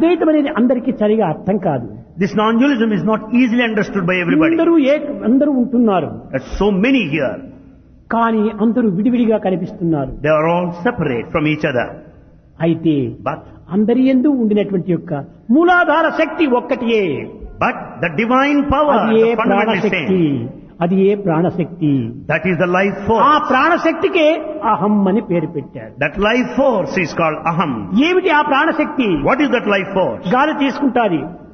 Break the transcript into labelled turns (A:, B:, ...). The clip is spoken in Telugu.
A: అద్వైతం అనేది అందరికీ సరిగా అర్థం కాదు
B: This non-dualism is not easily understood by everybody.
A: అందరూ ఏ అందరూ ఉంటున్నారు
B: There's so many here.
A: కానీ అందరూ విడివిడిగా కనిపిస్తున్నారు
B: They are all separate from each other.
A: అయితే
B: But,
A: అందరి ఎందు ఉండినటువంటి యొక్క మూలాధార శక్తి ఒక్కటియే
B: but the divine power,
A: అది ఏ
B: the fundamental
A: ప్రాణశక్తి
B: same,
A: అది ఏ ప్రాణశక్తి
B: that is the life
A: ఆ
B: force.
A: ప్రాణశక్తికే అహం అని పేరు పెట్టారు
B: That life force is called aham.
A: ఏమిటి ఆ ప్రాణశక్తి
B: What is that life force?
A: గాలి తీసుకుంటాది